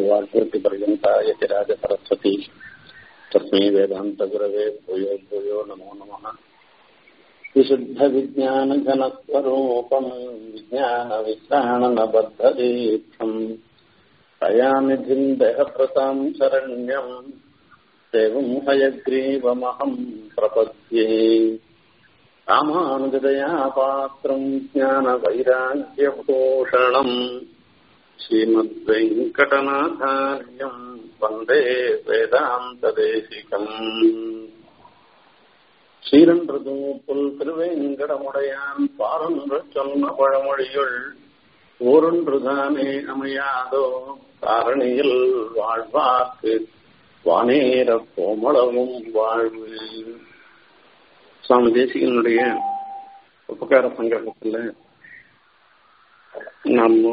वाग्वृत्तिपर्यन्ता यतिराज सरस्वती तस्मै वेदान्तगुरवे भूयो भूयो नमो नमः विशुद्धविज्ञानघनस्वरूपम् विज्ञानविश्राणनबद्धदीक्षम् दयानिधिम् देहप्रताम् शरण्यम् देवम् हयग्रीवमहम् प्रपद्ये रामानुजदया पात्रम् ज्ञानवैराग्यभूषणम् श्रीमद्वेङ्कटनाथार्यम् वन्दे वेदान्तदेशिकम् சீரன்றது புல் திருவேங்கடமுடையான் பாரொன்று சொன்ன பழமொழியுள் ஓரொன்றுதானே அமையாதோ காரணியில் வாழ்வார்க்கு வானேர கோமளவும் வாழ்வு சுவாமி தேசிகனுடைய உபகார சங்கடத்துல நம்ம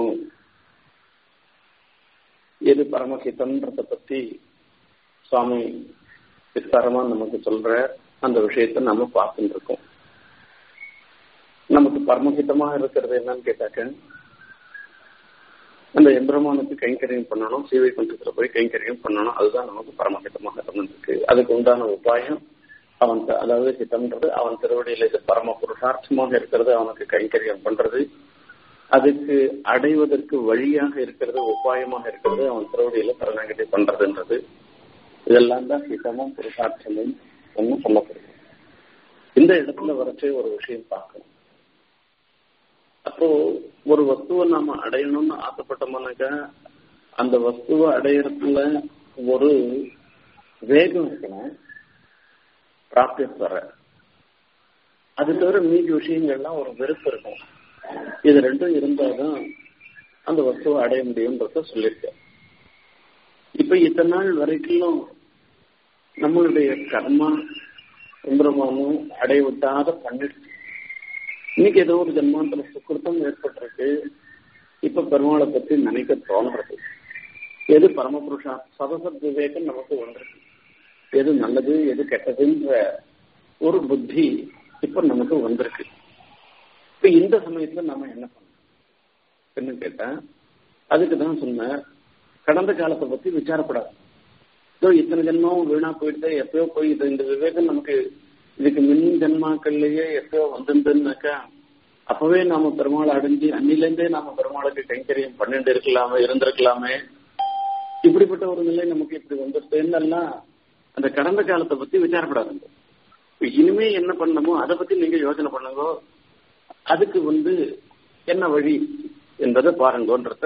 எது பரமஹிதன்றத பத்தி சுவாமி விஸ்தாரமா நமக்கு சொல்ற அந்த விஷயத்த நம்ம பார்த்துட்டு இருக்கோம் நமக்கு பரமஹிதமா இருக்கிறது என்னன்னு கேட்டாக்க அந்த எந்திரமானுக்கு கைங்கரியம் பண்ணணும் சீவை குண்டத்துல போய் கைங்கரியம் பண்ணணும் அதுதான் நமக்கு பரமஹிதமாக இருந்திருக்கு அதுக்கு உண்டான உபாயம் அவன் அதாவது ஹிதம்ன்றது அவன் திருவடியில இது பரம புருஷார்த்தமாக இருக்கிறது அவனுக்கு கைங்கரியம் பண்றது அதுக்கு அடைவதற்கு வழியாக இருக்கிறது உபாயமாக இருக்கிறது அவன் திருவடியில பரணாகதி பண்றதுன்றது இதெல்லாம் தான் ஹிதமும் புருஷார்த்தமும் ஒன்று சொல்லப்படுது இந்த இடத்துல வரைச்சே ஒரு விஷயம் பார்க்கணும் அப்போ ஒரு வஸ்துவை நாம அடையணும்னு ஆசைப்பட்டோம்னாக்கா அந்த வஸ்துவை அடையறதுல ஒரு வேகம் இருக்கணும் பிராப்தியத் வர அது தவிர மீதி விஷயங்கள்லாம் ஒரு வெறுப்பு இருக்கும் இது ரெண்டும் இருந்தாதான் அந்த வஸ்துவை அடைய முடியும்ன்றத சொல்லியிருக்கேன் இப்ப இத்தனை நாள் வரைக்கும் நம்மளுடைய கர்மா சுந்தரமானும் அடைய விட்டாத பண்ணிடுச்சு இன்னைக்கு ஏதோ ஒரு ஜென்மாந்திர சுக்கிருத்தம் ஏற்பட்டிருக்கு இப்ப பெருமாளை பத்தி நினைக்க தோன்றது எது பரமபுருஷா சதசத் விவேகம் நமக்கு வந்திருக்கு எது நல்லது எது கெட்டதுன்ற ஒரு புத்தி இப்ப நமக்கு வந்திருக்கு இப்ப இந்த சமயத்துல நம்ம என்ன பண்ணணும் என்ன கேட்டா அதுக்கு தான் சொன்ன கடந்த காலத்தை பத்தி விசாரப்படாது இதோ இத்தனை ஜென்மம் வீணா போயிட்டு எப்பயோ போய் இது இந்த விவேகம் நமக்கு இதுக்கு மின் ஜென்மாக்கள்லயே எப்பயோ வந்திருந்துன்னாக்கா அப்பவே நாம பெருமாள் அடைஞ்சு அன்னிலேருந்தே நாம பெருமாளுக்கு கைங்கரியம் பண்ணிட்டு இருக்கலாமே இருந்திருக்கலாமே இப்படிப்பட்ட ஒரு நிலை நமக்கு இப்படி வந்துருச்சுன்னெல்லாம் அந்த கடந்த காலத்தை பத்தி விசாரப்படாதுங்க இனிமே என்ன பண்ணணுமோ அதை பத்தி நீங்க யோசனை பண்ணுங்க அதுக்கு வந்து என்ன வழி என்பதை பாருங்கன்றத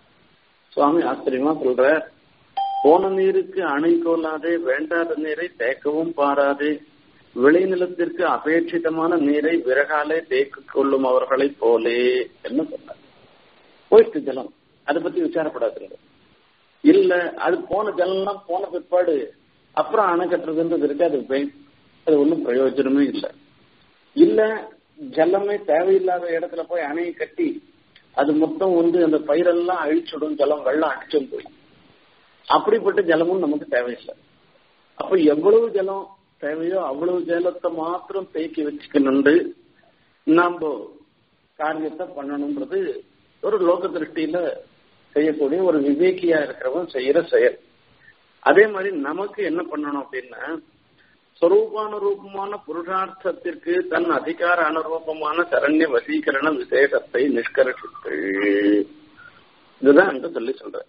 சுவாமி ஆச்சரியமா சொல்ற போன நீருக்கு அணை கொள்ளாதே வேண்டாத நீரை தேக்கவும் பாராதே விளைநிலத்திற்கு அபேட்சிதமான நீரை விறகாலே தேக்கு கொள்ளும் அவர்களை போலே என்ன சொன்னார் போயிட்டு ஜலம் அதை பத்தி விசாரப்படாதுங்க இல்ல அது போன ஜலம்லாம் போன பிற்பாடு அப்புறம் அணை கட்டுறதுன்றது இருக்கு அது அது ஒன்றும் பிரயோஜனமே இல்லை இல்ல ஜலமே தேவையில்லாத இடத்துல போய் அணையை கட்டி அது மொத்தம் வந்து அந்த பயிரெல்லாம் அழிச்சுடும் ஜலம் வெள்ளம் அடிச்சும் போய் அப்படிப்பட்ட ஜலமும் நமக்கு தேவையில்லை அப்ப எவ்வளவு ஜலம் தேவையோ அவ்வளவு ஜலத்தை மாத்திரம் தேக்கி வச்சுக்கணுண்டு நாம காரியத்தை பண்ணணும்ன்றது ஒரு லோக திருஷ்டியில செய்யக்கூடிய ஒரு விவேக்கியா இருக்கிறவன் செய்யற செயல் அதே மாதிரி நமக்கு என்ன பண்ணணும் அப்படின்னா ஸ்வரூபானுரூபமான புருஷார்த்தத்திற்கு தன் அதிகார அனுரூபமான சரண்ய வசீகரண விசேஷத்தை நிஷ்கரித்து இதுதான் அங்க சொல்லி சொல்ற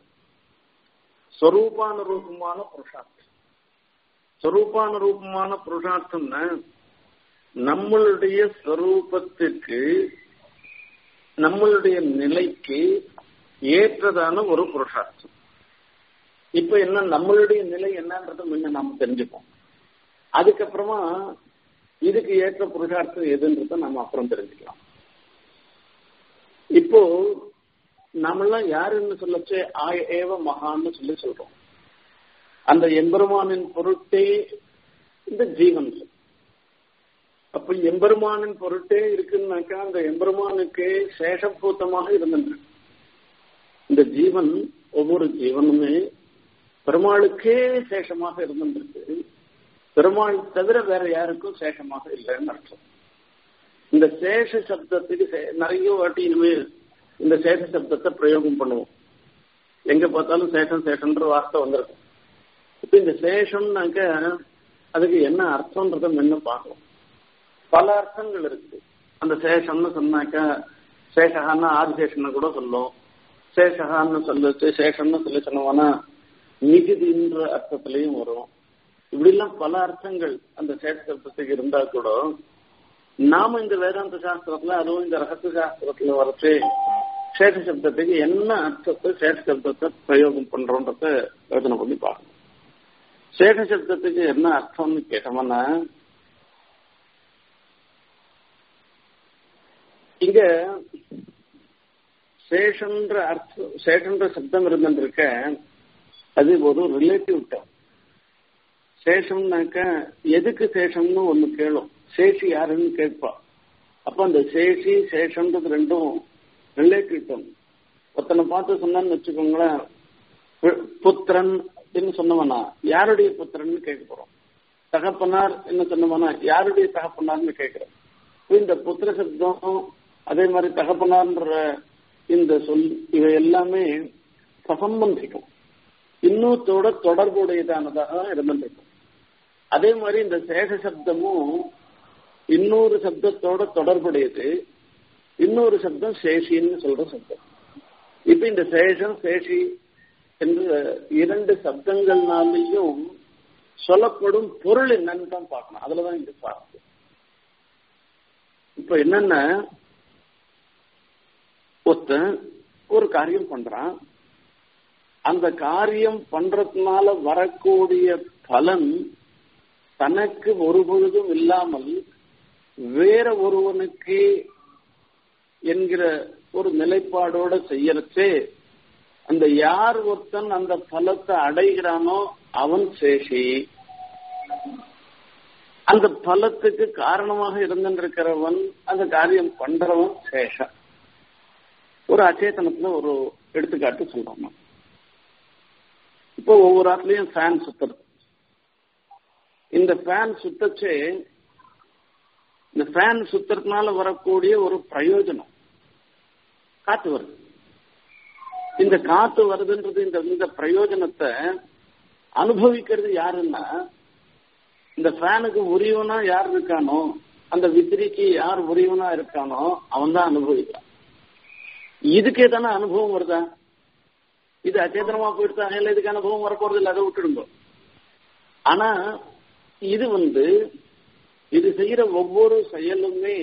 ஸ்வரூபானுரூபமான புருஷார்த்தம் ஸ்வரூபானுரூபமான புருஷார்த்தம்னா நம்மளுடைய ஸ்வரூபத்துக்கு நம்மளுடைய நிலைக்கு ஏற்றதான ஒரு புருஷார்த்தம் இப்ப என்ன நம்மளுடைய நிலை என்னன்றது முன்ன நாம தெரிஞ்சுப்போம் அதுக்கப்புறமா இதுக்கு ஏற்ற புருஷார்த்தம் எதுன்றத நம்ம அப்புறம் தெரிஞ்சுக்கலாம் இப்போ நாமெல்லாம் யாருன்னு சொல்லச்சு ஆய ஏவ மகான்னு சொல்லி சொல்றோம் அந்த எம்பெருமானின் பொருட்டே இந்த ஜீவன் அப்ப எம்பெருமானின் பொருட்டே இருக்குன்னாக்கா அந்த எம்பெருமானுக்கு சேஷபூத்தமாக இருந்தது இந்த ஜீவன் ஒவ்வொரு ஜீவனுமே பெருமாளுக்கே சேஷமாக இருந்திருக்கு பெருமாள் தவிர வேற யாருக்கும் சேஷமாக இல்லைன்னு அர்த்தம் இந்த சேஷ சப்தத்துக்கு நிறைய வாட்டி இனிமேல் இந்த சேஷ சப்தத்தை பிரயோகம் பண்ணுவோம் எங்க பார்த்தாலும் சேஷம் சேஷன்ற வார்த்தை வந்திருக்கும் இப்ப இந்த சேஷம்னாக்க அதுக்கு என்ன அர்த்தம்ன்றத முன்ன பார்க்கணும் பல அர்த்தங்கள் இருக்கு அந்த சேஷம்னு சொன்னாக்கா சேஷகான்னா ஆதிசேஷன்னு கூட சொல்லும் சேஷகான்னு சொல்லிச்சு சேஷம்னு சொல்லி சொன்னோம்னா மிகுதின்ற அர்த்தத்திலையும் வரும் இப்படி எல்லாம் பல அர்த்தங்கள் அந்த சேஷ சப்தத்துக்கு இருந்தா கூட நாம இந்த வேதாந்த சாஸ்திரத்துல அதுவும் இந்த ரகசிய சாஸ்திரத்துல வரச்சு சேஷ சப்தத்துக்கு என்ன அர்த்தத்தை சேஷ சப்தத்தை பிரயோகம் பண்றோன்றத யோசனை பண்ணி பார்க்கணும் சேஷ சப்தத்துக்கு என்ன அர்த்தம்னு கேட்டோம்னா இங்க சேஷன்ற அர்த்தம் சேஷன்ற சப்தம் இருந்துருக்க அது ஒரு ரிலேட்டிவ் டேர்ம் சேஷம்னாக்க எதுக்கு சேஷம்னு ஒண்ணு கேளும் சேஷி யாருன்னு கேட்பா அப்ப அந்த சேஷி சேஷம்ன்றது ரெண்டும் ரிலேட்டிவ் டேர்ம் ஒருத்தனை பார்த்து சொன்னான்னு வச்சுக்கோங்களேன் புத்திரன் அப்படின்னு சொன்னவனா யாருடைய புத்திரன்னு கேட்க போறோம் தகப்பனார் என்ன சொன்னவனா யாருடைய தகப்பனார்னு கேட்கிறோம் இந்த புத்திர சப்தம் அதே மாதிரி தகப்பனார்ன்ற இந்த சொல் இவை எல்லாமே சசம்பந்திக்கும் இன்னொருத்தோட தொடர்புடையதானதாக இருந்திருக்கும் அதே மாதிரி இந்த சேஷ சப்தமும் இன்னொரு சப்தத்தோட தொடர்புடையது இன்னொரு சப்தம் சேஷின்னு சொல்ற சப்தம் இப்ப இந்த சேஷம் சேஷி என்று இரண்டு சப்தங்கள்னாலையும் சொல்லப்படும் பொருள் என்னன்னு தான் பார்க்கணும் அதுலதான் இங்க பார்த்து இப்ப என்னன்னா ஒருத்தன் ஒரு காரியம் பண்றான் அந்த காரியம் பண்றதுனால வரக்கூடிய பலன் தனக்கு ஒரு பொழுதும் இல்லாமல் வேற ஒருவனுக்கு என்கிற ஒரு நிலைப்பாடோட செய்யறச்சே அந்த யார் ஒருத்தன் அந்த பலத்தை அடைகிறானோ அவன் சேஷி அந்த பலத்துக்கு காரணமாக இருந்திருக்கிறவன் அந்த காரியம் பண்றவன் சேஷம் ஒரு அச்சேதனத்துல ஒரு எடுத்துக்காட்டு சொல்றோம் இப்போ ஒவ்வொரு ஆத்துலயும் ஃபேன் சுத்துறது இந்த ஃபேன் சுத்தச்சே இந்த ஃபேன் சுத்துறதுனால வரக்கூடிய ஒரு பிரயோஜனம் காத்து வருது இந்த காத்து வருதுன்றது இந்த இந்த பிரயோஜனத்தை அனுபவிக்கிறது யாருன்னா இந்த ஃபேனுக்கு உரியவனா யார் இருக்கானோ அந்த வித்திரிக்கு யார் உரியவனா இருக்கானோ அவன் தான் அனுபவிக்கிறான் இதுக்கே தானே அனுபவம் வருதா இது அச்சேதனமா போயிடுதா இல்ல இதுக்கு அனுபவம் வரப்போறது இல்லை அதை விட்டுடுங்க ஆனா இது வந்து இது செய்யற ஒவ்வொரு செயலுமே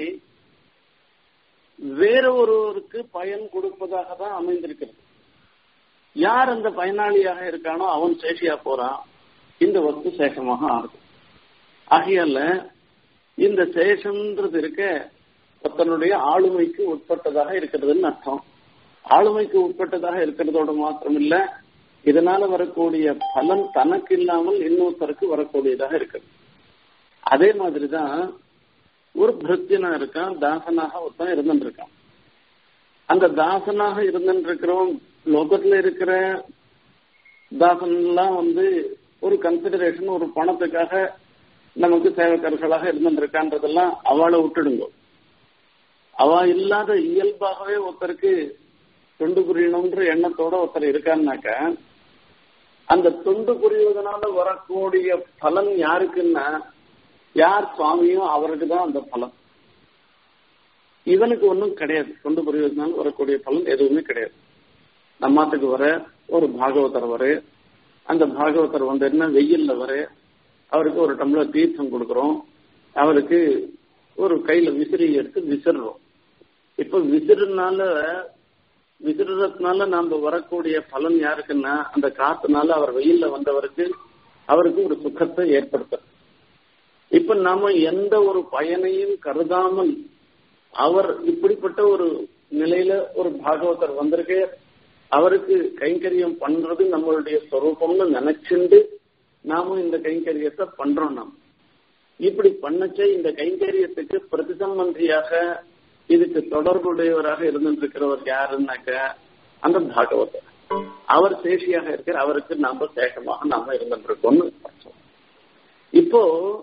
வேற ஒருவருக்கு பயன் கொடுப்பதாக தான் அமைந்திருக்கிறது யார் அந்த பயனாளியாக இருக்கானோ அவன் சேஷியா போறான் இந்த வஸ்து சேஷமாக ஆகுது ஆகையால இந்த சேஷம்ன்றது இருக்க ஒருத்தனுடைய ஆளுமைக்கு உட்பட்டதாக இருக்கிறதுன்னு அர்த்தம் ஆளுமைக்கு உட்பட்டதாக இருக்கிறதோட மாத்திரம் இல்ல இதனால வரக்கூடிய பலன் தனக்கு இல்லாமல் இன்னொருத்தருக்கு வரக்கூடியதாக இருக்கு அதே மாதிரிதான் ஒரு பிருத்தியனா இருக்கான் தாசனாக ஒருத்தன் இருந்துட்டு இருக்கான் அந்த தாசனாக இருந்துட்டு இருக்கிறவன் லோகத்துல இருக்கிற தாசன்லாம் வந்து ஒரு கன்சிடரேஷன் ஒரு பணத்துக்காக நமக்கு சேவகர்களாக இருந்துருக்கான்றதெல்லாம் அவளை விட்டுடுங்க அவ இல்லாத இயல்பாகவே ஒருத்தருக்கு தொண்டு புரியணும்ன்ற எண்ணத்தோட ஒருத்தர் இருக்காருனாக்க அந்த தொண்டு புரிவதனால வரக்கூடிய பலன் யாருக்குன்னா யார் சுவாமியோ அவருக்கு தான் அந்த பலன் இவனுக்கு ஒன்றும் கிடையாது தொண்டு புரிவதனால வரக்கூடிய பலன் எதுவுமே கிடையாது நம்மாத்துக்கு வர ஒரு பாகவதர் வர அந்த பாகவதர் வந்து என்ன வெயில்ல வர அவருக்கு ஒரு டம்ளர் தீர்த்தம் கொடுக்குறோம் அவருக்கு ஒரு கையில விசிறி எடுத்து விசிறோம் இப்ப விசிறுனால விசிறதுனால நாம வரக்கூடிய பலன் யாருக்குன்னா அந்த காத்துனால அவர் வெயில்ல வந்தவருக்கு அவருக்கு ஒரு சுகத்தை ஏற்படுத்த இப்ப நாம எந்த ஒரு பயனையும் கருதாமல் அவர் இப்படிப்பட்ட ஒரு நிலையில ஒரு பாகவதர் வந்திருக்கு அவருக்கு கைங்கரியம் பண்றது நம்மளுடைய சொரூபம்னு நினைச்சுண்டு நாமும் இந்த கைங்கரியத்தை பண்றோம் நாம் இப்படி பண்ணச்சே இந்த கைங்கரியத்துக்கு பிரதிசம்பந்தியாக இதுக்கு தொடர்புடையவராக இருந்திருக்கிறவர் யாருன்னாக்க அந்த பாகவதர் அவர் சேஷியாக இருக்கிற அவருக்கு நாம சேஷமாக நாம இருந்திருக்கோம்னு அர்த்தம் இப்போ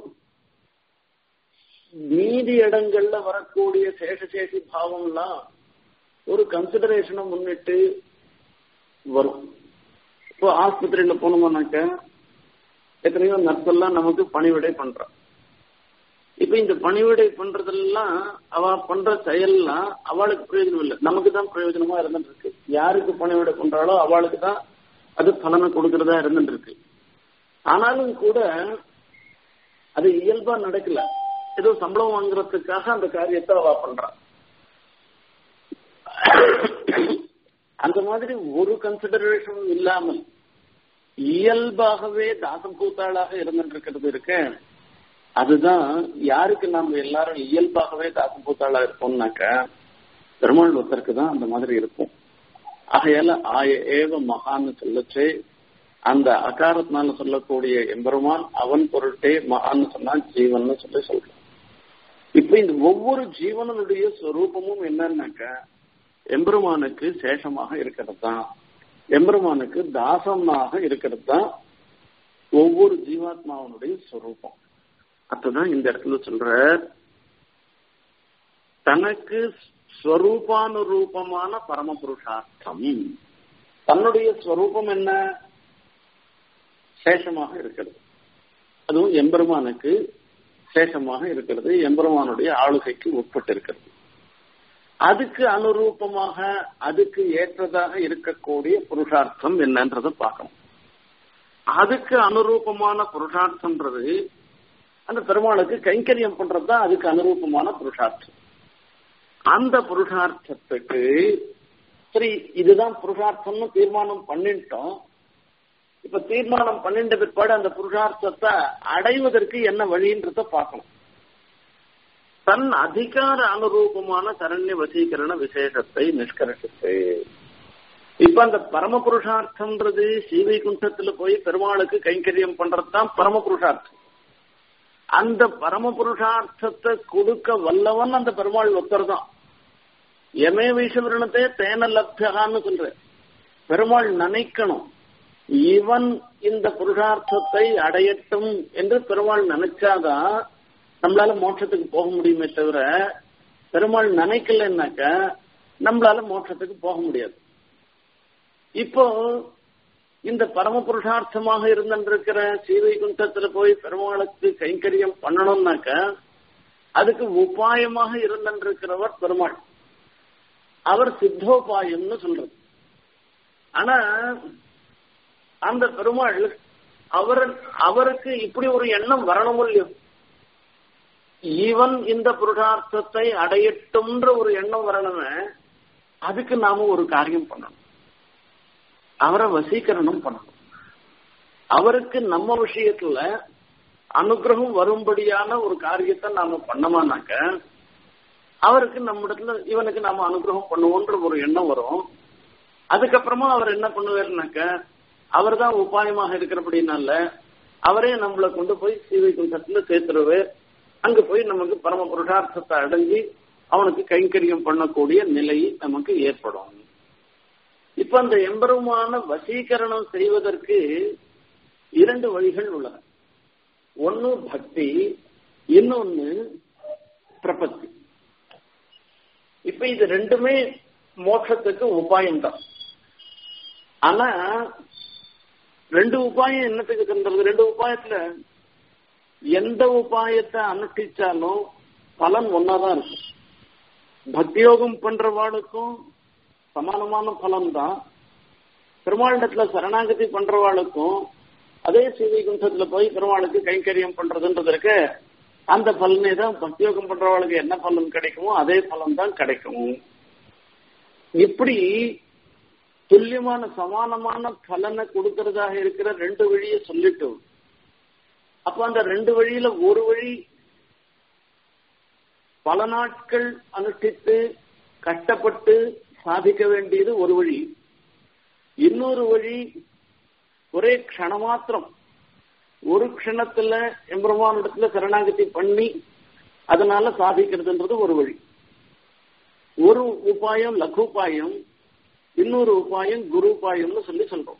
மீதி இடங்கள்ல வரக்கூடிய சேஷசேஷி பாவம்லாம் ஒரு கன்சிடரேஷனை முன்னிட்டு வரும் இப்போ ஆஸ்பத்திரியில போனோம்னாக்க எத்தனையோ நர்ஸ் எல்லாம் நமக்கு பணிவிடை பண்றோம் இப்ப இந்த பணிவிடை பண்றதெல்லாம் அவ பண்ற செயல்லாம் அவளுக்கு பிரயோஜனம் இல்லை நமக்கு தான் பிரயோஜனமா இருந்துட்டு இருக்கு யாருக்கு பணிவிடை பண்றாளோ அவளுக்கு தான் அது பலனை கொடுக்கறதா இருந்துட்டு இருக்கு ஆனாலும் கூட அது இயல்பா நடக்கல ஏதோ சம்பளம் வாங்குறதுக்காக அந்த காரியத்தை அவ பண்றான் அந்த மாதிரி ஒரு கன்சிடரேஷன் இல்லாமல் இயல்பாகவே தாசம் கூத்தாளாக இருந்துட்டு இருக்கிறது இருக்க அதுதான் யாருக்கு நாம எல்லாரும் இயல்பாகவே தாசம் கூத்தாளா இருப்போம்னாக்க பெருமாள் ஒருத்தருக்கு தான் அந்த மாதிரி இருக்கும் ஆகையால ஆய ஏவ மகான்னு சொல்லச்சு அந்த அகாரத்தினால சொல்லக்கூடிய எம்பெருமான் அவன் பொருட்டே மகான்னு சொன்னா ஜீவன் சொல்லி சொல்றான் இப்ப இந்த ஒவ்வொரு ஜீவனுடைய ஸ்வரூபமும் என்னன்னாக்க எம்பெருமானுக்கு சேஷமாக இருக்கிறது தான் எம்பெருமானுக்கு தாசமாக இருக்கிறது தான் ஒவ்வொரு ஜீவாத்மாவனுடைய ஸ்வரூபம் அதுதான் இந்த இடத்துல சொல்ற தனக்கு ஸ்வரூபானுரூபமான பரமபுருஷார்த்தம் தன்னுடைய ஸ்வரூபம் என்ன சேஷமாக இருக்கிறது அதுவும் எம்பெருமானுக்கு சேஷமாக இருக்கிறது எம்பெருமானுடைய ஆளுகைக்கு உட்பட்டு இருக்கிறது அதுக்கு அனுரூபமாக அதுக்கு ஏற்றதாக இருக்கக்கூடிய புருஷார்த்தம் என்னன்றதை பார்க்கணும் அதுக்கு அனுரூபமான புருஷார்த்தம்ன்றது அந்த பெருமாளுக்கு கைங்கரியம் பண்றதுதான் அதுக்கு அனுரூபமான புருஷார்த்தம் அந்த புருஷார்த்தத்துக்கு சரி இதுதான் புருஷார்த்தம்னு தீர்மானம் பண்ணிட்டோம் இப்ப தீர்மானம் பண்ணிட்ட பிற்பாடு அந்த புருஷார்த்தத்தை அடைவதற்கு என்ன வழின்றத பார்க்கணும் தன் அதிகார அனுரூபமான சரண்ய வசீகரண விசேஷத்தை நிஷ்கரிச்சு இப்ப அந்த பரம புருஷார்த்தம்ன்றது ஸ்ரீவைகுண்டத்துல போய் பெருமாளுக்கு கைங்கரியம் பண்றதுதான் பரம புருஷார்த்தம் அந்த பரம புருஷார்த்தத்தை கொடுக்க வல்லவன் அந்த பெருமாள் ஒருத்தர் தான் எமே வைஷவரணத்தை தேன லப்தகான்னு சொல்ற பெருமாள் நினைக்கணும் இவன் இந்த புருஷார்த்தத்தை அடையட்டும் என்று பெருமாள் நினைச்சாதான் நம்மளால மோட்சத்துக்கு போக முடியுமே தவிர பெருமாள் நினைக்கலன்னாக்க நம்மளால மோட்சத்துக்கு போக முடியாது இப்போ இந்த பரம புருஷார்த்தமாக இருந்திருக்கிற ஸ்ரீவைகுண்டத்துல போய் பெருமாளுக்கு கைங்கரியம் பண்ணணும்னாக்க அதுக்கு உபாயமாக இருந்திருக்கிறவர் பெருமாள் அவர் சித்தோபாயம்னு சொல்றது ஆனா அந்த பெருமாள் அவர் அவருக்கு இப்படி ஒரு எண்ணம் வரணும் இல்லையோ இவன் இந்த புருஷார்த்தத்தை அடையட்டும்ன்ற ஒரு எண்ணம் வரணுமே அதுக்கு நாம ஒரு காரியம் பண்ணணும் அவரை வசீகரணம் பண்ணணும் அவருக்கு நம்ம விஷயத்துல அனுகிரகம் வரும்படியான ஒரு காரியத்தை நாம பண்ணமானாக்க அவருக்கு நம்மிடத்துல இவனுக்கு நாம அனுகிரகம் பண்ணுவோன்ற ஒரு எண்ணம் வரும் அதுக்கப்புறமா அவர் என்ன பண்ணுவாருனாக்க அவர் தான் உபாயமாக இருக்கிறபடினால அவரே நம்மளை கொண்டு போய் சீவை குண்டத்துல சேர்த்துருவார் அங்க போய் நமக்கு பரம புருஷார்த்தத்தை அடைஞ்சி அவனுக்கு கைங்கரியம் பண்ணக்கூடிய நிலை நமக்கு ஏற்படும் இப்ப அந்த எம்பெருமான வசீகரணம் செய்வதற்கு இரண்டு வழிகள் உள்ளன ஒன்னு பக்தி இன்னொன்னு பிரபத்தி இப்ப இது ரெண்டுமே மோட்சத்துக்கு உபாயம் தான் ஆனா ரெண்டு உபாயம் என்னத்துக்கு தந்துறது ரெண்டு உபாயத்துல எந்த உபாயத்தை அனுஷ்டிச்சாலும் பலன் ஒன்னாதான் இருக்கும் பக்தியோகம் பண்றவாளுக்கும் சமானமான பலன் தான் பெருமாளிடத்துல சரணாகதி பண்றவாளுக்கும் அதே சீதை குண்டத்துல போய் பெருமாளுக்கு கைங்கரியம் பண்றதுன்றதற்கு அந்த பலனே தான் பக்தியோகம் பண்றவாளுக்கு என்ன பலன் கிடைக்குமோ அதே பலன் தான் கிடைக்கும் இப்படி துல்லியமான சமானமான பலனை கொடுக்கறதாக இருக்கிற ரெண்டு வழியை சொல்லிட்டு அப்ப அந்த ரெண்டு வழியில ஒரு வழி பல நாட்கள் அனுஷ்டித்து கஷ்டப்பட்டு சாதிக்க வேண்டியது ஒரு வழி இன்னொரு வழி ஒரே க்ஷணமாத்திரம் ஒரு க்ஷணத்துல எம்பெருமானிடத்துல சரணாகதி பண்ணி அதனால சாதிக்கிறதுன்றது ஒரு வழி ஒரு உபாயம் லகு உபாயம் இன்னொரு உபாயம் குரு உபாயம்னு சொல்லி சொல்றோம்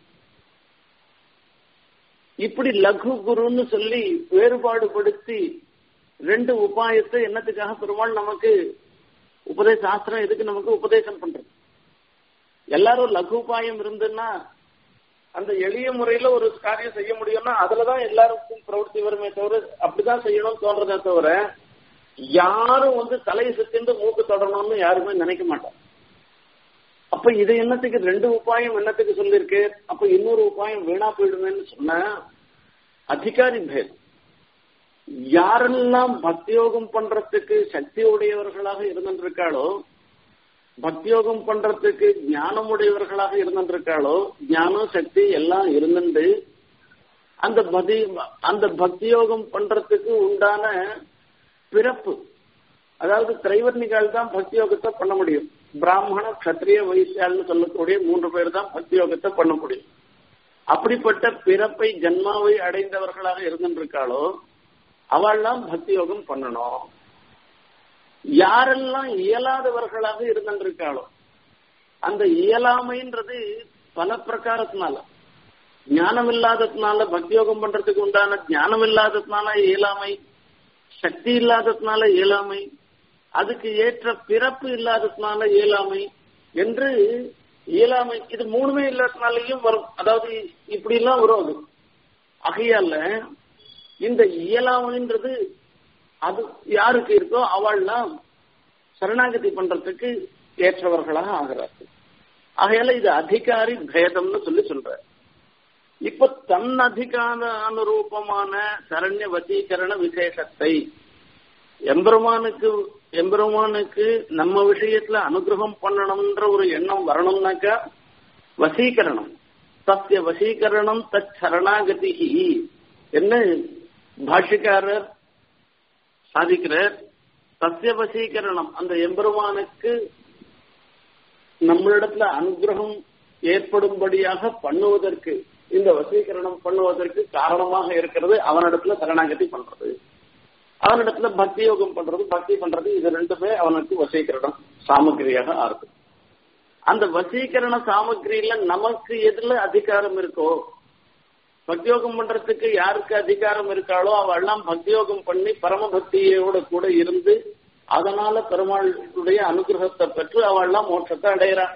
இப்படி லகு குருன்னு சொல்லி வேறுபாடுபடுத்தி ரெண்டு உபாயத்தை என்னத்துக்காக பெருமாள் நமக்கு உபதேச சாஸ்திரம் எதுக்கு நமக்கு உபதேசம் பண்றது எல்லாரும் லகு உபாயம் இருந்துன்னா அந்த எளிய முறையில ஒரு காரியம் செய்ய முடியும்னா அதுலதான் எல்லாருக்கும் பிரவൃத்தி வருமே தவிர அப்படிதான் செய்யணும்னு தோன்றதே தவிர யாரும் வந்து தலையை சுத்திண்டு மூக்கு தொடரணும்னு யாருமே நினைக்க மாட்டாங்க அப்ப இது என்னத்துக்கு ரெண்டு உபாயம் என்னத்துக்கு சொல்லிருக்கு அப்ப இன்னொரு உபாயம் வீணா போயிடுமேன்னு சொன்ன அதிகாரி பேதம் யாரெல்லாம் பக்தியோகம் பண்றதுக்கு சக்தி உடையவர்களாக இருந்திருக்காளோ பக்தியோகம் பண்றதுக்கு ஞானம் உடையவர்களாக இருந்திருக்காளோ ஞானம் சக்தி எல்லாம் இருந்துட்டு அந்த பதி அந்த பக்தியோகம் பண்றதுக்கு உண்டான பிறப்பு அதாவது திரைவர்ணிகால் தான் பக்தி யோகத்தை பண்ண முடியும் பிராமண கத்திரிய வைசியால்னு சொல்லக்கூடிய மூன்று பேர் தான் பக்தி யோகத்தை பண்ண முடியும் அப்படிப்பட்ட பிறப்பை ஜன்மாவை அடைந்தவர்களாக இருந்திருக்காளோ அவள்லாம் பக்தி யோகம் பண்ணணும் யாரெல்லாம் இயலாதவர்களாக இருந்திருக்காளோ அந்த இயலாமைன்றது பல பிரகாரத்தினால ஞானம் இல்லாததுனால பக்தியோகம் பண்றதுக்கு உண்டான ஞானம் இல்லாததுனால இயலாமை சக்தி இல்லாததுனால இயலாமை அதுக்கு ஏற்ற பிறப்பு இல்லாததுனால இயலாமை என்று இயலாமை இது மூணுமே இல்லாததுனாலையும் வரும் அதாவது இப்படி எல்லாம் வரும் அது ஆகையால இந்த இயலாமைன்றது அது யாருக்கு இருக்கோ அவள்லாம் சரணாகதி பண்றதுக்கு ஏற்றவர்களாக ஆகிறார்கள் ஆகையால இது அதிகாரி பேதம்னு சொல்லி சொல்ற இப்ப தன் அதிகார அனுரூபமான சரண்ய வசீகரண விசேஷத்தை எம்பெருமானுக்கு எம்பெருமானுக்கு நம்ம விஷயத்துல அனுகிரகம் பண்ணணும்ன்ற ஒரு எண்ணம் வரணும்னாக்கா வசீகரணம் சத்திய வசீகரணம் தத் சரணாகதி என்ன பாஷ்யக்காரர் சாதிக்கிறார் சத்திய வசீகரணம் அந்த எம்பெருமானுக்கு நம்மளிடத்துல அனுகிரகம் ஏற்படும்படியாக பண்ணுவதற்கு இந்த வசீகரணம் பண்ணுவதற்கு காரணமாக இருக்கிறது அவனிடத்துல சரணாகதி பண்றது அவனிடத்துல பக்தி யோகம் பண்றது பக்தி பண்றது இது ரெண்டுமே அவனுக்கு வசீகரணம் சாமகிரியாக ஆறுது அந்த வசீகரண சாமகிரியில நமக்கு எதுல அதிகாரம் இருக்கோ பக்தியோகம் பண்றதுக்கு யாருக்கு அதிகாரம் இருக்காளோ அவெல்லாம் பக்தியோகம் பண்ணி பரமபக்தியோட கூட இருந்து அதனால பெருமாளுடைய அனுகிரகத்தை பெற்று அவெல்லாம் மோட்சத்தை அடையிறான்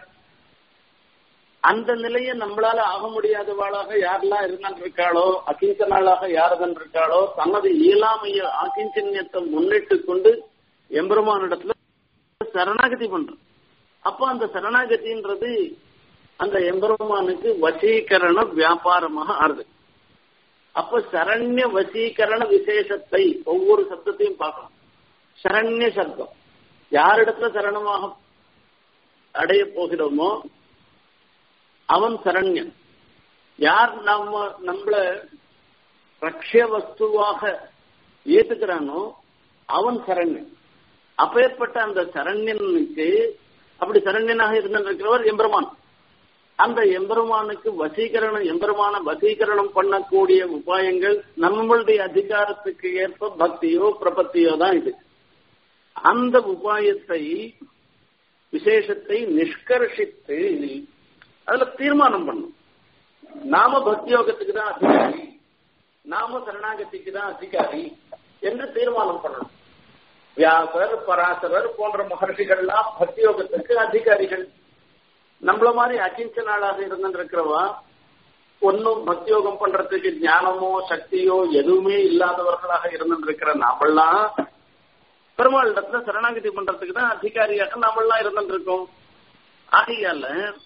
அந்த நிலையை நம்மளால ஆக முடியாதவாளாக யாரெல்லாம் இருந்தான் இருக்காளோ அகிஞ்சனாளாக யாருதான் இருக்காளோ தனது இயலாமைய அகிஞ்சன்யத்தை முன்னிட்டு கொண்டு எம்பெருமானிடத்துல சரணாகதி பண்றோம் அப்போ அந்த சரணாகதின்றது அந்த எம்பெருமானுக்கு வசீகரண வியாபாரமாக ஆறுது அப்ப சரண்ய வசீகரண விசேஷத்தை ஒவ்வொரு சப்தத்தையும் பார்க்கணும் சரண்ய சப்தம் யாரிடத்துல சரணமாக அடைய போகிறோமோ அவன் சரண்யன் யார் நம்ம நம்மள ரக்ஷ வஸ்துவாக ஏத்துக்கிறானோ அவன் சரண்யன் அப்பேற்பட்ட அந்த சரண்யனுக்கு அப்படி சரண்யனாக இருந்திருக்கிறவர் எம்பெருமான் அந்த எம்பெருமானுக்கு வசீகரணம் எம்பெருமான வசீகரணம் பண்ணக்கூடிய உபாயங்கள் நம்மளுடைய அதிகாரத்துக்கு ஏற்ப பக்தியோ பிரபத்தியோ தான் இது அந்த உபாயத்தை விசேஷத்தை நிஷ்கர்ஷித்து அதுல தீர்மானம் பண்ணும் நாம பக்தியோகத்துக்கு தான் அதிகாரி நாம சரணாகதிக்கு தான் அதிகாரி என்று தீர்மானம் பண்ணணும் வியாசர் பராசரர் போன்ற மகர்ஷிகள்லாம் பக்தியோகத்துக்கு அதிகாரிகள் நம்மள மாதிரி அகிஞ்சனாளாக இருந்திருக்கிறவா ஒன்னும் பக்தியோகம் பண்றதுக்கு ஞானமோ சக்தியோ எதுவுமே இல்லாதவர்களாக இருந்திருக்கிற நாமெல்லாம் பெருமாள் இடத்துல சரணாகதி பண்றதுக்கு தான் அதிகாரியாக நாமெல்லாம் இருந்திருக்கோம் ஆகையால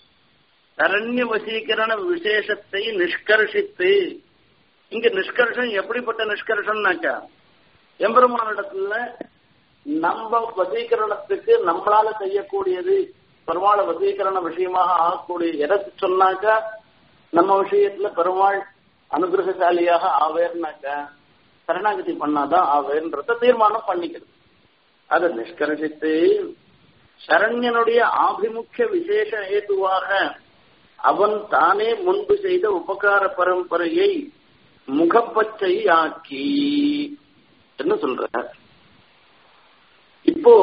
சரண்ய வசீகரண விசேஷத்தை நிஷ்கர்ஷித்து இங்க நிஷ்கர்ஷம் எப்படிப்பட்ட நிஷ்கர்ஷம்னாக்கா எம்பெருமானிடத்துல நம்ம வசீகரணத்துக்கு நம்மளால செய்யக்கூடியது பெருமாளை வசீகரண விஷயமாக ஆகக்கூடிய எதை சொன்னாக்கா நம்ம விஷயத்துல பெருமாள் அனுகிரகசாலியாக ஆவேர்னாக்கா சரணாகதி பண்ணாதான் ஆவேன்றத தீர்மானம் பண்ணிக்கிறது அதை நிஷ்கர்ஷித்து சரண்யனுடைய ஆபிமுக்கிய விசேஷ ஏதுவாக அவன் தானே முன்பு செய்த உபகார பரம்பரையை முகப்பச்சை ஆக்கி என்ன சொல்ற இப்போ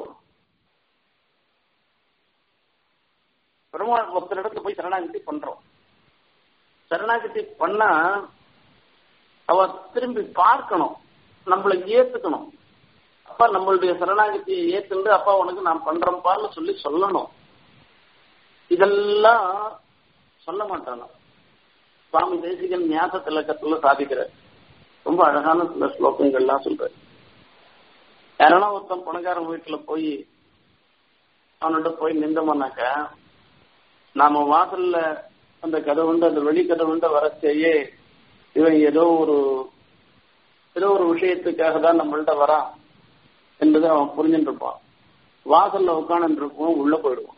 பெருமாள் ஒருத்தர் இடத்துல போய் சரணாகதி பண்றோம் சரணாகதி பண்ணா அவ திரும்பி பார்க்கணும் நம்மளை ஏத்துக்கணும் அப்பா நம்மளுடைய சரணாகதியை ஏத்துண்டு அப்பா உனக்கு நான் பண்றேன்ப்பான்னு சொல்லி சொல்லணும் இதெல்லாம் சொல்ல மாட்டானா சுவாமி தேசிகன் ஞாச திலக்கத்துல சாதிக்கிறார் ரொம்ப அழகான சில ஸ்லோகங்கள்லாம் சொல்றாரு யாரானா ஒருத்தன் பணக்காரன் வீட்டுல போய் அவனோட போய் நின்றோம்னாக்க நாம வாசல்ல அந்த கதவுண்டு அந்த வெளி கதவுண்டு வரச்சேயே இவன் ஏதோ ஒரு ஏதோ ஒரு விஷயத்துக்காக தான் நம்மள்ட்ட வரான் என்பதை அவன் புரிஞ்சுட்டு இருப்பான் வாசல்ல உட்காந்து இருப்போம் உள்ள போயிடுவான்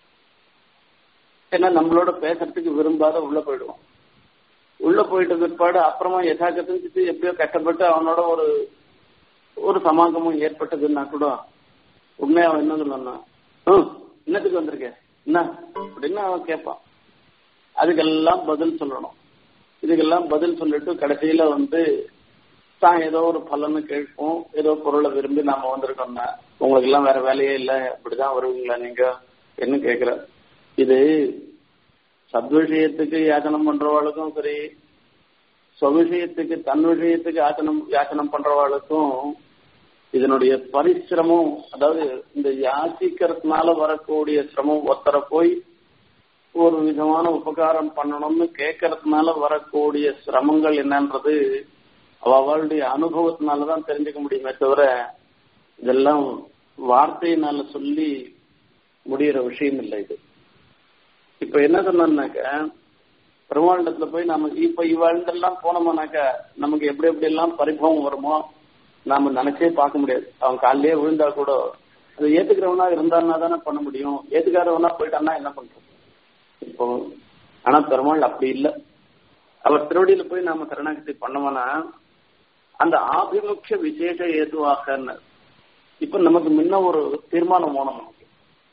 ஏன்னா நம்மளோட பேசுறதுக்கு விரும்பாத உள்ள போயிடுவான் உள்ள போயிட்ட பிற்பாடு அப்புறமா யதாக்கத்துக்கு எப்படியோ கஷ்டப்பட்டு அவனோட ஒரு ஒரு சமாகமும் ஏற்பட்டதுன்னா கூட உண்மையா அவன் என்ன சொல்லணும்னா என்னத்துக்கு வந்திருக்க என்ன அப்படின்னு அவன் கேட்பான் அதுக்கெல்லாம் பதில் சொல்லணும் இதுக்கெல்லாம் பதில் சொல்லிட்டு கடைசியில வந்து தான் ஏதோ ஒரு பலன்னு கேட்போம் ஏதோ பொருளை விரும்பி நாம வந்திருக்கோம்னா உங்களுக்கு எல்லாம் வேற வேலையே இல்லை இப்படிதான் வருவீங்களா நீங்க என்ன கேக்குற இது சத்விஷயத்துக்கு யாச்சனம் பண்றவாளுக்கும் சரி ஸ்வவிஷயத்துக்கு தன் விஷயத்துக்கு யாச்சனம் யாச்சனம் பண்றவாளுக்கும் இதனுடைய பரிசிரமம் அதாவது இந்த யாசிக்கிறதுனால வரக்கூடிய சிரமம் ஒருத்தரை போய் ஒரு விதமான உபகாரம் பண்ணணும்னு கேட்கறதுனால வரக்கூடிய சிரமங்கள் என்னன்றது அவளுடைய அனுபவத்தினாலதான் தெரிஞ்சுக்க முடியுமே தவிர இதெல்லாம் வார்த்தையினால சொல்லி முடிகிற விஷயம் இல்லை இது இப்ப என்ன சொன்னாக்க பெருமாண்டத்துல போய் நம்ம இப்ப இவாழ்ந்தெல்லாம் போனோம்னாக்க நமக்கு எப்படி எப்படி எல்லாம் பரிபவம் வருமோ நாம நினைச்சே பார்க்க முடியாது அவன் காலையிலே விழுந்தா கூட அதை ஏத்துக்கிறவனா இருந்தான்னா தானே பண்ண முடியும் ஏத்துக்காரவனா போயிட்டான்னா என்ன பண்றோம் இப்போ ஆனா பெருமாள் அப்படி இல்லை அவர் திருவடியில போய் நாம சரணாகதி பண்ணோம்னா அந்த ஆபிமுக்கிய விசேஷ ஏதுவாக இப்ப நமக்கு முன்ன ஒரு தீர்மானம் போனோம் நமக்கு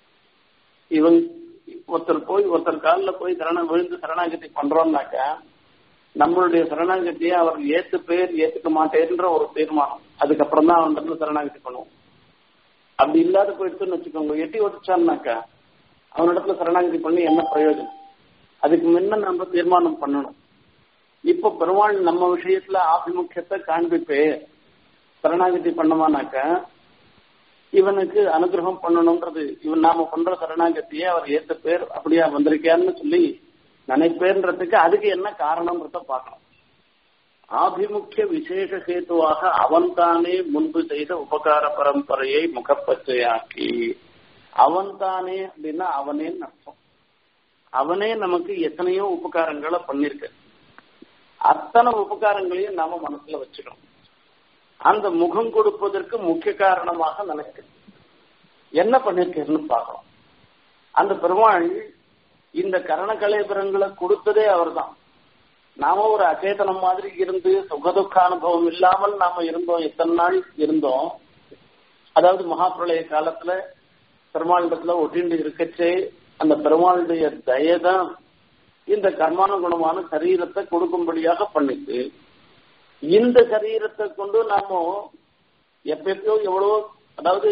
இவன் ஒருத்தர் போய் ஒருத்தர் காலில் போய் சரண விழுந்து சரணாகதி பண்றோம்னாக்க நம்மளுடைய சரணாகதியை அவர் ஏத்து பேர் ஏத்துக்க மாட்டேன்ற ஒரு தீர்மானம் அதுக்கப்புறம் தான் அவன் சரணாகதி பண்ணுவோம் அப்படி இல்லாத போயிடுச்சுன்னு வச்சுக்கோங்க எட்டி ஒடிச்சான்னாக்கா அவனிடத்துல சரணாகதி பண்ணி என்ன பிரயோஜனம் அதுக்கு முன்ன நம்ம தீர்மானம் பண்ணணும் இப்ப பெருமாள் நம்ம விஷயத்துல ஆபிமுக்கியத்தை காண்பிப்பே சரணாகதி பண்ணமானாக்க இவனுக்கு அனுகிரகம் பண்ணணும்ன்றது இவன் நாம பண்ற சரணாகத்தியே அவர் ஏத்த பேர் அப்படியா வந்திருக்கான்னு சொல்லி நினைப்பேன்றதுக்கு அதுக்கு என்ன காரணம்ன்றத பார்க்கணும் ஆபிமுக்கிய விசேஷ ஹேத்துவாக அவன் தானே முன்பு செய்த உபகார பரம்பரையை முகப்பச்சையாக்கி அவன் தானே அப்படின்னா அவனே அர்த்தம் அவனே நமக்கு எத்தனையோ உபகாரங்களை பண்ணிருக்க அத்தனை உபகாரங்களையும் நாம மனசுல வச்சுக்கணும் அந்த முகம் கொடுப்பதற்கு முக்கிய காரணமாக நினைக்கிறேன் என்ன பண்ணிருக்கேன்னு பார்க்கணும் அந்த பெருமாள் இந்த கரண கலைபுரங்களை கொடுத்ததே அவர்தான் நாம ஒரு அச்சேதனம் மாதிரி இருந்து சுகதுக்க அனுபவம் இல்லாமல் நாம இருந்தோம் எத்தனை நாள் இருந்தோம் அதாவது மகாபிரளய காலத்துல பெருமாளிடத்துல ஒட்டிண்டு இருக்கச்சே அந்த பெருமாளுடைய தயதான் இந்த கர்மானுகுணமான சரீரத்தை கொடுக்கும்படியாக பண்ணிட்டு இந்த சரீரத்தை கொண்டு நாம எப்பயோ எவ்வளோ அதாவது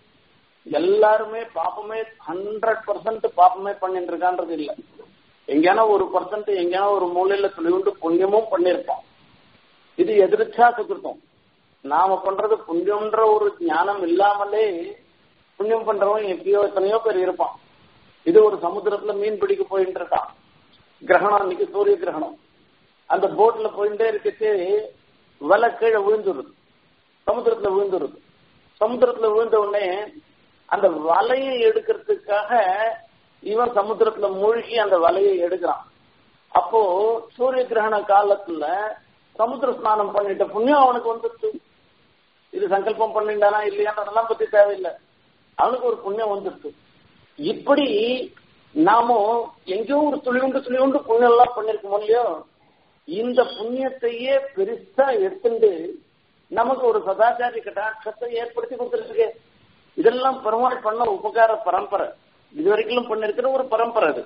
எல்லாருமே பாப்பமே ஹண்ட்ரட் பர்சன்ட் பாப்பமே பண்ணிட்டு இருக்கான்றது இல்லை எங்கேனா ஒரு பர்சன்ட் எங்கேனா ஒரு மூலையில துணிவுண்டு புண்ணியமும் பண்ணிருப்போம் இது எதிர்ச்சா சுக்கிருத்தம் நாம பண்றது புண்ணியம்ன்ற ஒரு ஞானம் இல்லாமலே புண்ணியம் பண்றவன் எப்பயோ எத்தனையோ பேர் இருப்பான் இது ஒரு சமுத்திரத்துல மீன் பிடிக்க போயிட்டு இருக்கான் கிரகணம் அன்னைக்கு சூரிய கிரகணம் அந்த போட்ல போயிட்டே இருக்கச்சு வலை கீழே விழுந்துருது சமுத்திரத்துல விழுந்துருது சமுத்திரத்துல விழுந்த உடனே அந்த வலையை எடுக்கிறதுக்காக இவன் சமுத்திரத்துல மூழ்கி அந்த வலையை எடுக்கிறான் அப்போ சூரிய கிரகண காலத்துல சமுத்திர ஸ்நானம் பண்ணிட்ட புண்ணியம் அவனுக்கு வந்துருச்சு இது சங்கல்பம் பண்ணிட்டானா இல்லையான்றதெல்லாம் பத்தி தேவையில்லை அவனுக்கு ஒரு புண்ணியம் வந்துருச்சு இப்படி நாமும் எங்கேயோ ஒரு துளி உண்டு துளி உண்டு புண்ணியம் எல்லாம் பண்ணிருக்கோம் இல்லையோ இந்த புண்ணியத்தையே பெருசா எடுத்துட்டு நமக்கு ஒரு சதாச்சாரி கட்டாட்சத்தை ஏற்படுத்தி கொடுத்துருக்கு இதெல்லாம் பெருமாள் பண்ண உபகார பரம்பரை இது வரைக்கும் பண்ணிருக்கிற ஒரு பரம்பரை அது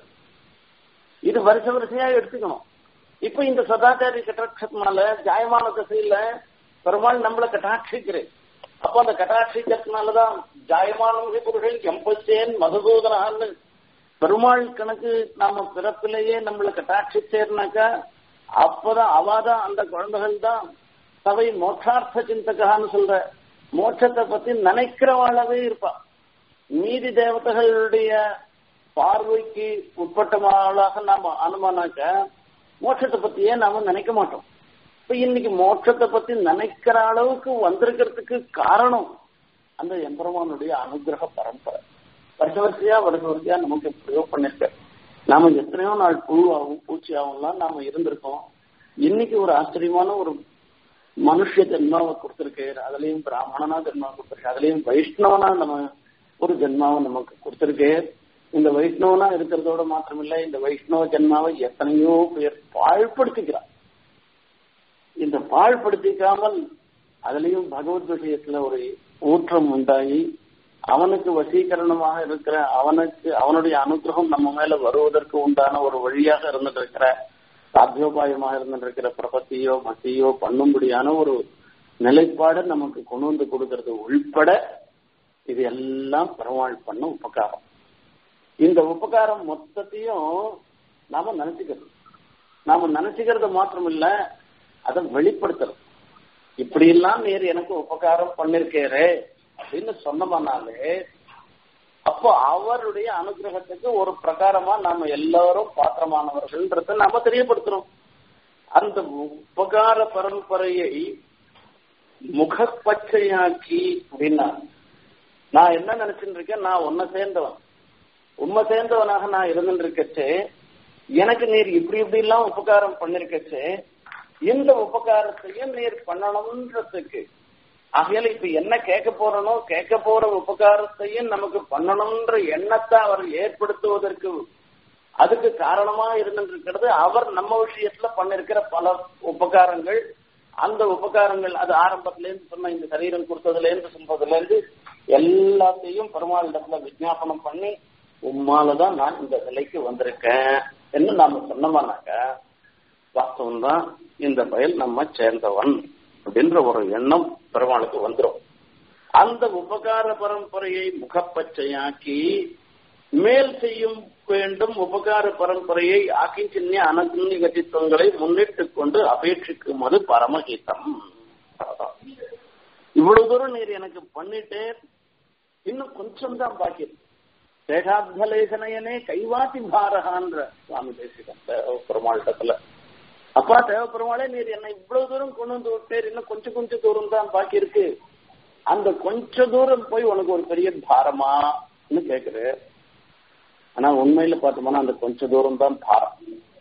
இது வருஷ வரிசையா எடுத்துக்கணும் இப்ப இந்த சதாச்சாரி கட்டாட்சத்தினால ஜாயமான திசையில பெருமாள் நம்மளை கட்டாட்சிக்கிறேன் அப்போ அந்த கட்டாட்சிக்கிறதுனாலதான் ஜாயமான புருஷன் எம்பச்சேன் மதுசூதனான்னு பெருமாள் கணக்கு நாம பிறப்பிலேயே நம்மளை கட்டாட்சிச்சேர்னாக்கா அப்பதான் அவாதான் அந்த குழந்தைகள் தான் சபை மோட்சார்த்த சிந்தகான்னு சொல்ற மோட்சத்தை பத்தி நினைக்கிறவாளாவே இருப்பா மீதி தேவதைகளுடைய பார்வைக்கு உட்பட்டவாளாக நாம அனுமானாக்க மோட்சத்தை பத்தியே நாம நினைக்க மாட்டோம் இப்ப இன்னைக்கு மோட்சத்தை பத்தி நினைக்கிற அளவுக்கு வந்திருக்கிறதுக்கு காரணம் அந்த எம்பெருமானுடைய அனுகிரக பரம்பரை வருஷ வரிசையா வருஷ வரிசையா நமக்கு எப்படியோ பண்ணிருக்க நாம எத்தனையோ நாள் புழுவாகவும் பூச்சியாகவும்லாம் நாம இருந்திருக்கோம் இன்னைக்கு ஒரு ஆச்சரியமான ஒரு மனுஷ ஜென்மாவை கொடுத்திருக்கு அதுலயும் பிராமணனா ஜென்மாவை கொடுத்திருக்கு அதுலயும் வைஷ்ணவனா நம்ம ஒரு ஜென்மாவை நமக்கு கொடுத்திருக்கு இந்த வைஷ்ணவனா இருக்கிறதோட மாத்திரமில்ல இந்த வைஷ்ணவ ஜென்மாவை எத்தனையோ பேர் பாழ்படுத்திக்கிறார் இந்த பாழ்படுத்திக்காமல் அதுலயும் பகவத் விஷயத்துல ஒரு ஊற்றம் உண்டாகி அவனுக்கு வசீகரணமாக இருக்கிற அவனுக்கு அவனுடைய அனுகிரகம் நம்ம மேல வருவதற்கு உண்டான ஒரு வழியாக இருந்துட்டு இருக்கிற சாத்தியோபாயமாக இருந்துட்டு இருக்கிற பிரபத்தியோ மத்தியோ பண்ணும்படியான ஒரு நிலைப்பாடு நமக்கு கொண்டு வந்து கொடுக்கறது உள்பட இது எல்லாம் பெருமாள் பண்ண உபகாரம் இந்த உபகாரம் மொத்தத்தையும் நாம நினைச்சுக்கிறது நாம நினைச்சுக்கிறது மாத்திரம் இல்ல அதை வெளிப்படுத்துறது இப்படி எல்லாம் நீர் எனக்கு உபகாரம் பண்ணிருக்கேரே அப்படின்னு சொன்னோம்னாலே அப்போ அவருடைய அனுகிரகத்துக்கு ஒரு பிரகாரமா நாம எல்லாரும் பாத்திரமானவர்கள்ன்றத நாம தெரியப்படுத்துறோம் அந்த உபகார பரம்பரையை முகப்பச்சையாக்கி அப்படின்னா நான் என்ன நினைச்சுட்டு இருக்கேன் நான் உன்னை சேர்ந்தவன் உண்மை சேர்ந்தவனாக நான் இருந்துட்டு இருக்கச்சே எனக்கு நீர் இப்படி இப்படி எல்லாம் உபகாரம் பண்ணிருக்கச்சே இந்த உபகாரத்தையும் நீர் பண்ணணும்ன்றதுக்கு ஆகையால இப்ப என்ன கேட்க போறனோ கேட்க போற உபகாரத்தையும் நமக்கு பண்ணணும்ன்ற எண்ணத்தை அவர் ஏற்படுத்துவதற்கு அதுக்கு காரணமா இருந்திருக்கிறது அவர் நம்ம விஷயத்துல பண்ணிருக்கிற பல உபகாரங்கள் அந்த உபகாரங்கள் அது ஆரம்பத்துல இருந்து சொன்ன இந்த சரீரம் கொடுத்ததுல இருந்து சொல்றதுல இருந்து எல்லாத்தையும் பெருமாளிடத்துல விஜாபனம் பண்ணி உம்மாலதான் நான் இந்த நிலைக்கு வந்திருக்கேன் என்று நாம சொன்னோம்னாக்க வாஸ்தவம் தான் இந்த பயல் நம்ம சேர்ந்தவன் அப்படின்ற ஒரு எண்ணம் பெருமாளுக்கு வந்துடும் அந்த உபகார பரம்பரையை முகப்பச்சையாக்கி மேல் செய்யும் வேண்டும் உபகார பரம்பரையை ஆக்கிஞ்சின்ய அனகுன்னி கட்டித்துவங்களை முன்னிட்டு கொண்டு அபேட்சிக்கும்போது பரமகீதம் இவ்வளவு தூரம் நீர் எனக்கு பண்ணிட்டே இன்னும் கொஞ்சம் தான் பாக்கி சேஷாத்மலேசனையனே கைவாத்தி பாரகான்ற சுவாமி தேசிகன் பெருமாளிடத்துல அப்பா தேவ பெருமாளே நீர் என்னை இவ்வளவு தூரம் கொண்டு வந்து விட்டேர் இன்னும் கொஞ்சம் கொஞ்சம் தூரம் தான் பாக்கி இருக்கு அந்த கொஞ்ச தூரம் போய் உனக்கு ஒரு பெரிய பாரமான்னு கேக்குற ஆனா உண்மையில பார்த்தோம்னா அந்த கொஞ்ச தூரம் தான் பாரம்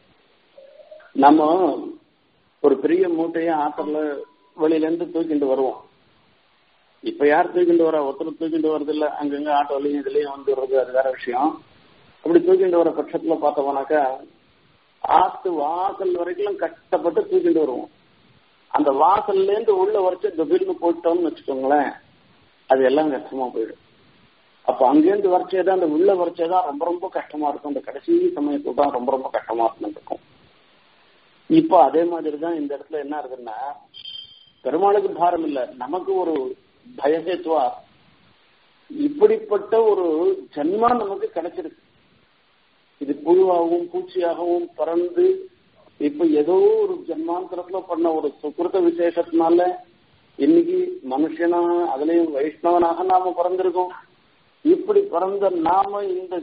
நம்ம ஒரு பெரிய மூட்டையை ஆத்தர்ல வெளியில இருந்து தூக்கிட்டு வருவோம் இப்ப யார் தூக்கிட்டு வரா ஒருத்தர் தூக்கிட்டு வர்றது இல்ல அங்கங்க ஆட்டோலையும் இதுலயும் வந்து வர்றது அது வேற விஷயம் அப்படி தூக்கிட்டு வர பட்சத்துல பார்த்தோம்னாக்கா ஆத்து வாசல் வரைக்கும் கஷ்டப்பட்டு தூக்கிட்டு வருவோம் அந்த வாசல்ல இருந்து உள்ள வரைச்சு திடீர்னு போயிட்டோம்னு வச்சுக்கோங்களேன் அது எல்லாம் கஷ்டமா போயிடும் அப்ப அங்கேருந்து வரைச்சேதான் அந்த உள்ள வரைச்சேதான் ரொம்ப ரொம்ப கஷ்டமா இருக்கும் அந்த கடைசி சமயத்துல தான் ரொம்ப ரொம்ப கஷ்டமா இருக்கும் இப்போ அதே மாதிரி தான் இந்த இடத்துல என்ன இருக்குன்னா பெருமாளுக்கு பாரம் இல்ல நமக்கு ஒரு பயசேத்துவா இப்படிப்பட்ட ஒரு ஜன்மா நமக்கு கிடைச்சிருக்கு இது புழுவாகவும் பூச்சியாகவும் பறந்து இப்ப ஏதோ ஒரு ஜன்மாந்தரத்துல பண்ண ஒரு சுக்கிருத்த விசேஷத்தினால இன்னைக்கு மனுஷனா அதுலயும் வைஷ்ணவனாக நாம பிறந்திருக்கோம் இப்படி பிறந்த நாம இந்த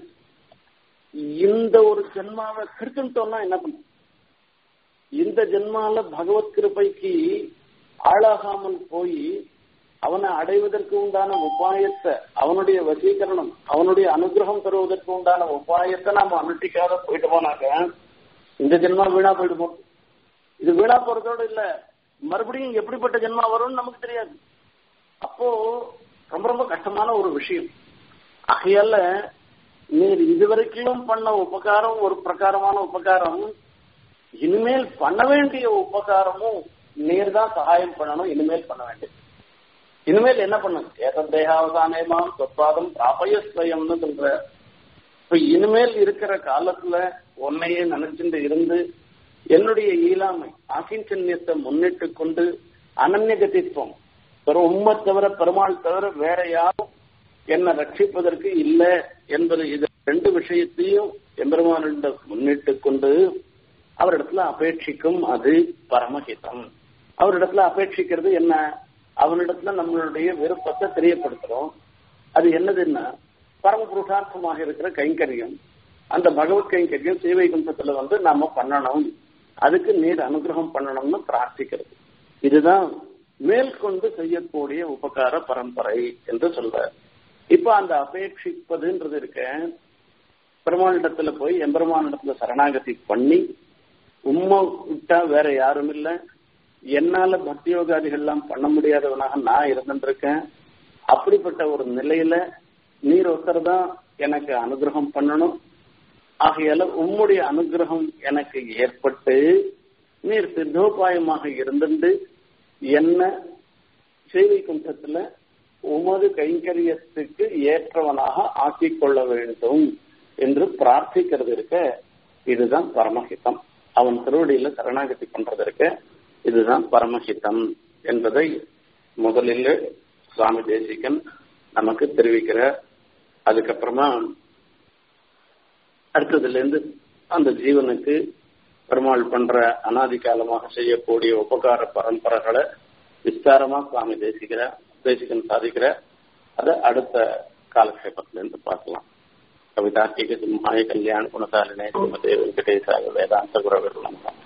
இந்த ஒரு ஜென்மாவை கெடுத்துட்டோம்னா என்ன பண்ணும் இந்த ஜென்மால பகவத் கிருப்பைக்கு ஆளாகாமல் போய் அவனை அடைவதற்கு உண்டான உபாயத்தை அவனுடைய வசீகரணம் அவனுடைய அனுகிரகம் பெறுவதற்கு உண்டான உபாயத்தை நாம அனுஷ்டிக்காத போயிட்டு போனாக்க இந்த ஜென்மா வீணா போயிடுமோ இது வீணா போறதோடு இல்ல மறுபடியும் எப்படிப்பட்ட ஜென்மா வரும்னு நமக்கு தெரியாது அப்போ ரொம்ப ரொம்ப கஷ்டமான ஒரு விஷயம் ஆகையால நீர் இதுவரைக்கும் பண்ண உபகாரம் ஒரு பிரகாரமான உபகாரம் இனிமேல் பண்ண வேண்டிய உபகாரமும் நீர் தான் சகாயம் பண்ணணும் இனிமேல் பண்ண வேண்டியது இனிமேல் என்ன பண்ணும் ஏதன் தேகாவதானேமாம் சொற்பாதம் பிராபயஸ்வயம்னு சொல்ற இப்ப இனிமேல் இருக்கிற காலத்துல உன்னையே நினைச்சுட்டு இருந்து என்னுடைய ஈலாமை ஆகிஞ்சன்யத்தை முன்னிட்டு கொண்டு அனன்யகதித்துவம் பெரும் உண்மை தவிர பெருமாள் தவிர வேற யாரும் என்னை ரட்சிப்பதற்கு இல்லை என்பது இது ரெண்டு விஷயத்தையும் எம்பெருமானிடம் முன்னிட்டு கொண்டு அவரிடத்துல அபேட்சிக்கும் அது பரமஹிதம் அவரிடத்துல அபேட்சிக்கிறது என்ன அவனிடத்துல நம்மளுடைய விருப்பத்தை தெரியப்படுத்துறோம் அது என்னதுன்னா பரம புருஷார்த்தமாக இருக்கிற கைங்கரியம் அந்த பகவத் கைங்கரியம் சேவை குண்டத்துல வந்து நாம பண்ணணும் அதுக்கு நீர் அனுகிரகம் பண்ணணும்னு பிரார்த்திக்கிறது இதுதான் மேற்கொண்டு செய்யக்கூடிய உபகார பரம்பரை என்று சொல்றார் இப்ப அந்த அபேட்சிப்பதுன்றது இருக்க பெருமானிடத்துல போய் எம்பெருமானிடத்துல சரணாகதி பண்ணி உம்மை விட்டா வேற யாரும் இல்ல என்னால பக்தி யோகாதிகள் எல்லாம் பண்ண முடியாதவனாக நான் இருந்துருக்கேன் அப்படிப்பட்ட ஒரு நிலையில நீர் ஒருத்தர் தான் எனக்கு அனுகிரகம் பண்ணணும் ஆகையால உம்முடைய அனுகிரகம் எனக்கு ஏற்பட்டு நீர் சித்தோபாயமாக இருந்துட்டு என்ன சேவை குண்டத்துல உமது கைங்கரியத்துக்கு ஏற்றவனாக ஆக்கிக் கொள்ள வேண்டும் என்று பிரார்த்திக்கிறது இருக்க இதுதான் பரமஹிதம் அவன் திருவடியில சரணாகதி பண்றது இருக்க இதுதான் பரமஹிதம் என்பதை முதலில் சுவாமி தேசிகன் நமக்கு தெரிவிக்கிற அதுக்கப்புறமா அடுத்ததுல இருந்து அந்த ஜீவனுக்கு பெருமாள் பண்ற அனாதி காலமாக செய்யக்கூடிய உபகார பரம்பரைகளை விஸ்தாரமா சுவாமி தேசிக்கிற தேசிகன் சாதிக்கிற அதை அடுத்த காலக்ஷேபத்துல இருந்து பார்க்கலாம் கவிதார்த்திக சிம்ஹாய கல்யாண குணசாலினே ஸ்ரீமதே வெங்கடேசாய வேதாந்த குரவர் நமகம்